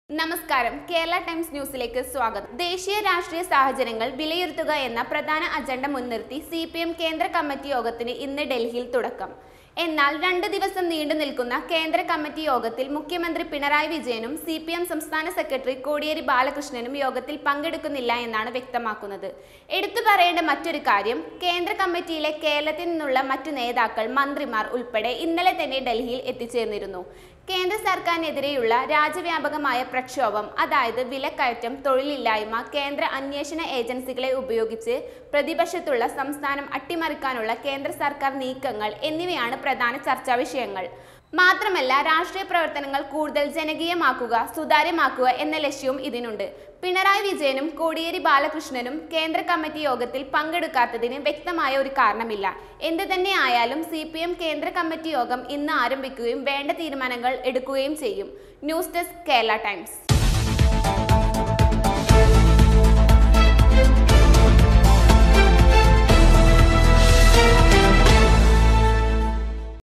നമസ്കാരം കേരള ടൈംസ് ന്യൂസിലേക്ക് സ്വാഗതം ദേശീയ രാഷ്ട്രീയ സാഹചര്യങ്ങൾ വിലയിരുത്തുക എന്ന പ്രധാന അജണ്ട മുൻനിർത്തി സി പി എം കേന്ദ്ര കമ്മിറ്റി യോഗത്തിന് ഇന്ന് ഡൽഹിയിൽ തുടക്കം എന്നാൽ രണ്ട് ദിവസം നീണ്ടു നിൽക്കുന്ന കേന്ദ്ര കമ്മിറ്റി യോഗത്തിൽ മുഖ്യമന്ത്രി പിണറായി വിജയനും സി പി എം സംസ്ഥാന സെക്രട്ടറി കോടിയേരി ബാലകൃഷ്ണനും യോഗത്തിൽ പങ്കെടുക്കുന്നില്ല എന്നാണ് വ്യക്തമാക്കുന്നത് എടുത്തു പറയേണ്ട മറ്റൊരു കാര്യം കേന്ദ്ര കമ്മിറ്റിയിലെ കേരളത്തിൽ നിന്നുള്ള മറ്റു നേതാക്കൾ മന്ത്രിമാർ ഉൾപ്പെടെ ഇന്നലെ തന്നെ ഡൽഹിയിൽ എത്തിച്ചേർന്നിരുന്നു കേന്ദ്ര സർക്കാരിനെതിരെയുള്ള രാജ്യവ്യാപകമായ പ്രക്ഷോഭം അതായത് വിലക്കയറ്റം തൊഴിലില്ലായ്മ കേന്ദ്ര അന്വേഷണ ഏജൻസികളെ ഉപയോഗിച്ച് പ്രതിപക്ഷത്തുള്ള സംസ്ഥാനം അട്ടിമറിക്കാനുള്ള കേന്ദ്ര സർക്കാർ നീക്കങ്ങൾ എന്നിവയാണ് പ്രധാന ചർച്ചാ വിഷയങ്ങൾ മാത്രമല്ല രാഷ്ട്രീയ പ്രവർത്തനങ്ങൾ കൂടുതൽ ജനകീയമാക്കുക സുതാര്യമാക്കുക എന്ന ലക്ഷ്യവും ഇതിനുണ്ട് പിണറായി വിജയനും കോടിയേരി ബാലകൃഷ്ണനും കേന്ദ്ര കമ്മിറ്റി യോഗത്തിൽ പങ്കെടുക്കാത്തതിന് വ്യക്തമായ ഒരു കാരണമില്ല എന്ത് തന്നെ ആയാലും സി പി എം കേന്ദ്ര കമ്മിറ്റി യോഗം ഇന്ന് ആരംഭിക്കുകയും വേണ്ട തീരുമാനങ്ങൾ എടുക്കുകയും ചെയ്യും ന്യൂസ് ഡെസ്ക് കേരള ടൈംസ്